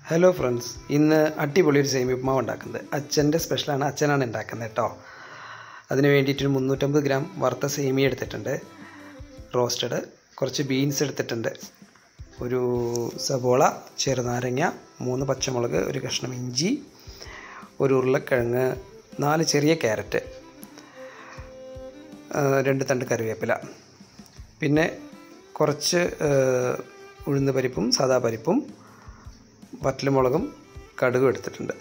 hello friends ഇന്ന് അടിപൊളി ഒരു സേമിയ ഉപ്മാവ് ഉണ്ടാക്കുന്നത് അച്ഛൻ്റെ സ്പെഷ്യലാണ് അച്ഛനാണ് ഉണ്ടാക്കുന്നത് കേട്ടോ അതിന് വേണ്ടിയിട്ടൊരു മുന്നൂറ്റമ്പത് ഗ്രാം വറുത്ത സേമിയ എടുത്തിട്ടുണ്ട് റോസ്റ്റഡ് കുറച്ച് ബീൻസ് എടുത്തിട്ടുണ്ട് ഒരു സവോള ചെറുനാരങ്ങ മൂന്ന് പച്ചമുളക് ഒരു കഷ്ണം ഇഞ്ചി ഒരു ഉരുളക്കിഴങ്ങ് നാല് ചെറിയ ക്യാരറ്റ് ആ, രണ്ട് തണ്ട് കറിവേപ്പില പിന്നെ കുറച്ച് ആ, ഉഴുന്ന് പരിപ്പും സാദാ പരിപ്പും വറ്റൽമുളകും കടുകും എടുത്തിട്ടുണ്ട്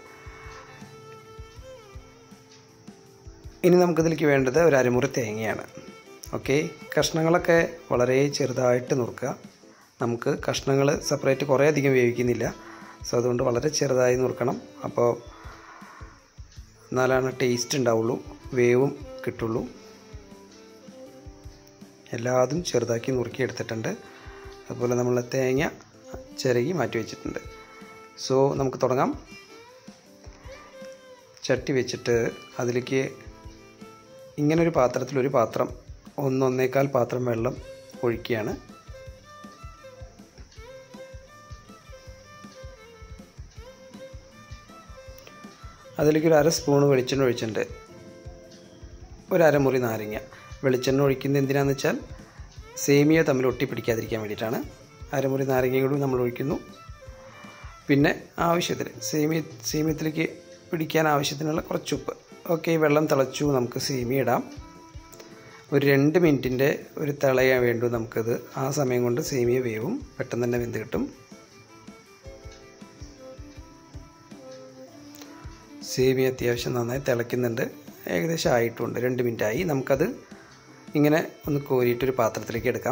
ഇനി നമുക്കിതിലേക്ക് വേണ്ടത് ഒരു അരമുറി തേങ്ങയാണ് ഓക്കെ കഷ്ണങ്ങളൊക്കെ വളരെ ചെറുതായിട്ട് നുറുക്കുക നമുക്ക് കഷ്ണങ്ങൾ സെപ്പറേറ്റ് കുറേ അധികം വേവിക്കുന്നില്ല സോ അതുകൊണ്ട് വളരെ ചെറുതായി നുറുക്കണം അപ്പോൾ എന്നാലാണ് ടേസ്റ്റ് ഉണ്ടാവുള്ളൂ വേവും കിട്ടുള്ളൂ എല്ലാതും ചെറുതാക്കി നുറുക്കി എടുത്തിട്ടുണ്ട് അതുപോലെ നമ്മൾ തേങ്ങ ചിരകി മാറ്റി വെച്ചിട്ടുണ്ട് സോ നമുക്ക് തുടങ്ങാം ചട്ടി വെച്ചിട്ട് അതിലേക്ക് ഇങ്ങനൊരു പാത്രത്തിൽ ഒരു പാത്രം ഒന്നൊന്നേക്കാൽ പാത്രം വെള്ളം ഒഴിക്കുകയാണ് അതിലേക്ക് ഒരു അര സ്പൂണ് വെളിച്ചെണ്ണ ഒഴിച്ചിട്ടുണ്ട് ഒരു അരമുറി നാരങ്ങ വെളിച്ചെണ്ണ ഒഴിക്കുന്നത് എന്തിനാന്ന് വെച്ചാൽ സേമിയ തമ്മിൽ ഒട്ടിപ്പിടിക്കാതിരിക്കാൻ വേണ്ടിയിട്ടാണ് അരമുറി നാരങ്ങ കൂടി നമ്മൾ ഒഴിക്കുന്നു പിന്നെ ആവശ്യത്തിന് സേമിയ സേമിയത്തിലേക്ക് പിടിക്കാൻ ആവശ്യത്തിനുള്ള കുറച്ച് ഉപ്പ് ഓക്കെ വെള്ളം തിളച്ചു നമുക്ക് സേമിയ ഇടാം ഒരു രണ്ട് മിനിറ്റിൻ്റെ ഒരു തിളയാൻ വേണ്ടു നമുക്കത് ആ സമയം കൊണ്ട് സേമിയ വേവും പെട്ടെന്ന് തന്നെ വെന്ത് കിട്ടും സേമിയ അത്യാവശ്യം നന്നായി തിളയ്ക്കുന്നുണ്ട് ഏകദേശം ആയിട്ടുണ്ട് രണ്ട് മിനിറ്റായി നമുക്കത് ഇങ്ങനെ ഒന്ന് കോരിയിട്ടൊരു പാത്രത്തിലേക്ക് എടുക്കാം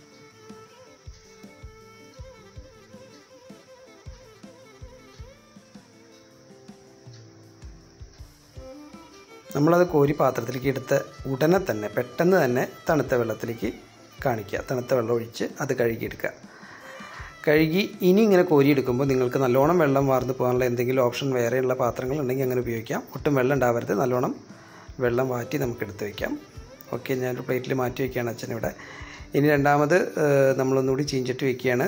നമ്മളത് കോരി പാത്രത്തിലേക്ക് എടുത്ത ഉടനെ തന്നെ പെട്ടെന്ന് തന്നെ തണുത്ത വെള്ളത്തിലേക്ക് കാണിക്കുക തണുത്ത വെള്ളം ഒഴിച്ച് അത് കഴുകിയെടുക്കുക കഴുകി ഇനി ഇങ്ങനെ കോരിയെടുക്കുമ്പോൾ നിങ്ങൾക്ക് നല്ലോണം വെള്ളം വാർന്നു പോകാനുള്ള എന്തെങ്കിലും ഓപ്ഷൻ വേറെയുള്ള പാത്രങ്ങൾ ഉണ്ടെങ്കിൽ അങ്ങനെ ഉപയോഗിക്കാം ഒട്ടും വെള്ളം ഉണ്ടാവരുത് നല്ലോണം വെള്ളം വാറ്റി നമുക്ക് എടുത്ത് വയ്ക്കാം ഓക്കെ ഞാനൊരു പ്ലേറ്റിൽ മാറ്റി വയ്ക്കുകയാണ് അച്ഛൻ ഇവിടെ ഇനി രണ്ടാമത് ഏഹ്, നമ്മളൊന്നുകൂടി ചീഞ്ചട്ടി വയ്ക്കുകയാണ്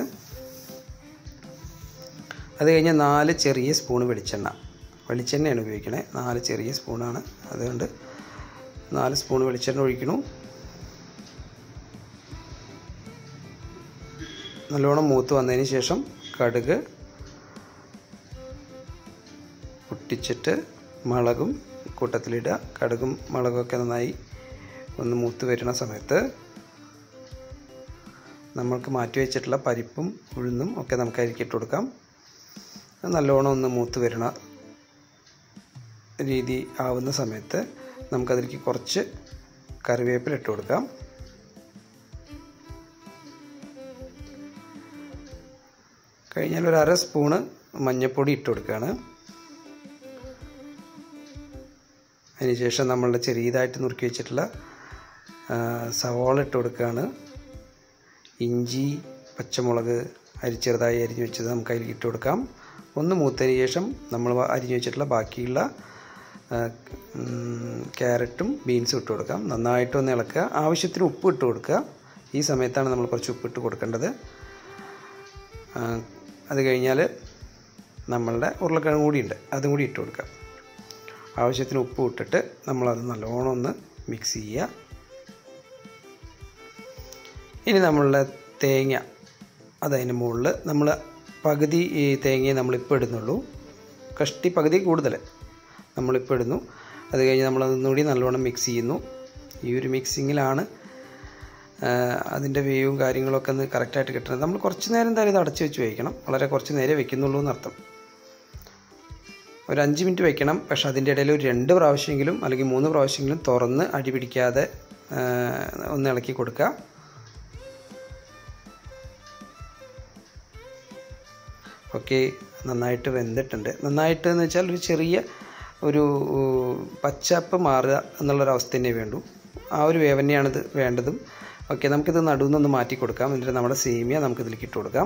അത് കഴിഞ്ഞ് നാല് ചെറിയ സ്പൂണ് വെളിച്ചെണ്ണ വെളിച്ചെണ്ണയാണ് ഉപയോഗിക്കണേ നാല് ചെറിയ സ്പൂണാണ് അതുകൊണ്ട് നാല് സ്പൂൺ വെളിച്ചെണ്ണ ഒഴിക്കണു നല്ലോണം മൂത്ത് വന്നതിന് ശേഷം കടുക് പൊട്ടിച്ചിട്ട് മുളകും കൂട്ടത്തിലിടുക കടുകും മുളകൊക്കെ നന്നായി ഒന്ന് മൂത്ത് വരുന്ന സമയത്ത് നമ്മൾക്ക് മാറ്റി വെച്ചിട്ടുള്ള പരിപ്പും ഉഴുന്നും ഒക്കെ നമുക്ക് അരിക്കിട്ട് കൊടുക്കാം അത് നല്ലോണം ഒന്ന് മൂത്ത് വരുന്ന രീതി ആവുന്ന സമയത്ത് നമുക്കതിലേക്ക് കുറച്ച് കറിവേപ്പില ഇട്ട് കൊടുക്കാം കഴിഞ്ഞാൽ ഒരു അര സ്പൂണ് മഞ്ഞൾപ്പൊടി ഇട്ട് കൊടുക്കുകയാണ് അതിനുശേഷം നമ്മളുടെ ചെറിയതായിട്ട് നുറുക്കി വെച്ചിട്ടുള്ള ആ, സവാള ഇട്ട് കൊടുക്കുകയാണ് ഇഞ്ചി പച്ചമുളക് അരി ചെറുതായി അരിഞ്ഞു വെച്ചത് നമുക്ക് അതിൽ ഇട്ട് കൊടുക്കാം ഒന്ന് മൂത്തതിന് ശേഷം നമ്മൾ അരിഞ്ഞു വെച്ചിട്ടുള്ള ബാക്കിയുള്ള ആ, ഉം, ക്യാരറ്റും ബീൻസും ഇട്ട് കൊടുക്കാം നന്നായിട്ടൊന്ന് ഇളക്കുക ആവശ്യത്തിന് ഉപ്പ് ഇട്ട് കൊടുക്കുക ഈ സമയത്താണ് നമ്മൾ കുറച്ച് ഉപ്പ് ഇട്ട് കൊടുക്കേണ്ടത് ആ, അത് കഴിഞ്ഞാൽ നമ്മളുടെ ഉരുളക്കിഴങ്ങ് കൂടിയുണ്ട് അതും കൂടി ഇട്ട് കൊടുക്കാം ആവശ്യത്തിന് ഉപ്പ് ഇട്ടിട്ട് നമ്മളത് നല്ലോണം ഒന്ന് മിക്സ് ചെയ്യുക ഇനി നമ്മളുടെ തേങ്ങ അതതിൻ്റെ മുകളിൽ നമ്മൾ പകുതി ഈ തേങ്ങയെ നമ്മളിപ്പോൾ ഇടുന്നുള്ളൂ കഷ്ടി പകുതി കൂടുതൽ നമ്മളിപ്പോൾ ഇടുന്നു അത് കഴിഞ്ഞ് നമ്മളതൊന്നുകൂടി നല്ലോണം മിക്സ് ചെയ്യുന്നു ഈ ഒരു മിക്സിങ്ങിലാണ് അതിൻ്റെ വേവും കാര്യങ്ങളൊക്കെ ഒന്ന് കറക്റ്റായിട്ട് കിട്ടുന്നത് നമ്മൾ കുറച്ച് നേരം എന്തായാലും ഇത് അടച്ച് വെച്ച് വയ്ക്കണം വളരെ കുറച്ച് നേരം വെക്കുന്നുള്ളൂ എന്നർത്ഥം ഒരു അഞ്ച് മിനിറ്റ് വെക്കണം പക്ഷെ അതിൻ്റെ ഇടയിൽ ഒരു രണ്ട് പ്രാവശ്യമെങ്കിലും അല്ലെങ്കിൽ മൂന്ന് പ്രാവശ്യമെങ്കിലും തുറന്ന് അടി പിടിക്കാതെ ആ, ഒന്ന് ഇളക്കി കൊടുക്കുക ഒക്കെ നന്നായിട്ട് വെന്തിട്ടുണ്ട് നന്നായിട്ട് എന്ന് വെച്ചാൽ ഒരു ചെറിയ ഒരു പച്ചപ്പ് മാറുക എന്നുള്ളൊരവസ്ഥ തന്നെ വേണ്ടു ആ ഒരു വേവനെയാണിത് വേണ്ടതും ഓക്കെ നമുക്കിത് നടുവിൽ നിന്നൊന്ന് മാറ്റി കൊടുക്കാം എന്നിട്ട് നമ്മുടെ സേമിയ നമുക്കിതിലേക്ക് ഇട്ട് കൊടുക്കാം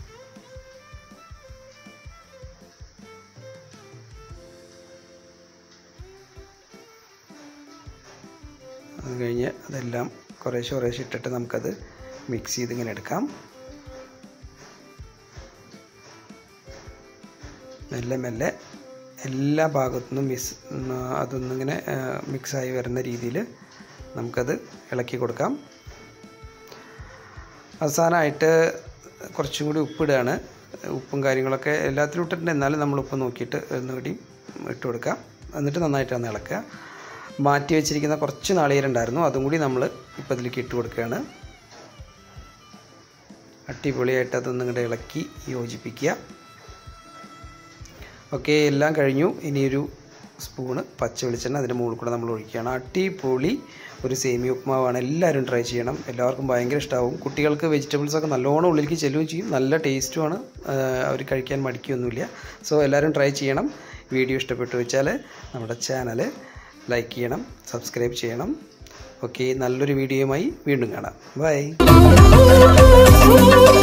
അത് കഴിഞ്ഞ് അതെല്ലാം കുറേശ്ശെ കുറേശ്ശെ ഇട്ടിട്ട് നമുക്കത് മിക്സ് ചെയ്ത് ഇങ്ങനെ എടുക്കാം മെല്ലെ മെല്ലെ എല്ലാ ഭാഗത്തു നിന്നും മിസ് അതൊന്നിങ്ങനെ മിക്സായി വരുന്ന രീതിയിൽ നമുക്കത് ഇളക്കി കൊടുക്കാം അവസാനമായിട്ട് കുറച്ചും കൂടി ഉപ്പിടുകയാണ് ഉപ്പും കാര്യങ്ങളൊക്കെ എല്ലാത്തിലും ഇട്ടിട്ടുണ്ട് എന്നാലും നമ്മൾ ഉപ്പ് നോക്കിയിട്ട് ഒന്നുകൂടി ഇട്ട് കൊടുക്കാം എന്നിട്ട് നന്നായിട്ടാണ് ഇളക്കുക മാറ്റി വെച്ചിരിക്കുന്ന കുറച്ച് നാളികേരുണ്ടായിരുന്നു അതും കൂടി നമ്മൾ ഇപ്പോൾ ഇതിലേക്ക് ഇട്ട് കൊടുക്കുകയാണ് അടിപൊളിയായിട്ട് അതൊന്നും ഇങ്ങോട്ട് ഇളക്കി യോജിപ്പിക്കുക ഓക്കെ എല്ലാം കഴിഞ്ഞു ഇനിയൊരു സ്പൂണ് പച്ച വെളിച്ചെണ്ണ അതിൻ്റെ മുകളിൽ കൂടെ നമ്മൾ ഒഴിക്കുകയാണ് അടിപൊളി ഒരു സേമിയ ഉപ്മാവാണ് എല്ലാവരും ട്രൈ ചെയ്യണം എല്ലാവർക്കും ഭയങ്കര ഇഷ്ടമാവും കുട്ടികൾക്ക് വെജിറ്റബിൾസ് ഒക്കെ നല്ലോണം ഉള്ളിലേക്ക് ചെല്ലുകയും ചെയ്യും നല്ല ടേസ്റ്റുമാണ് അവർ കഴിക്കാൻ മടിക്കുകയൊന്നുമില്ല സോ എല്ലാവരും ട്രൈ ചെയ്യണം വീഡിയോ ഇഷ്ടപ്പെട്ടു വെച്ചാൽ നമ്മുടെ ചാനൽ ലൈക്ക് ചെയ്യണം സബ്സ്ക്രൈബ് ചെയ്യണം ഓക്കെ നല്ലൊരു വീഡിയോയുമായി വീണ്ടും കാണാം ബൈ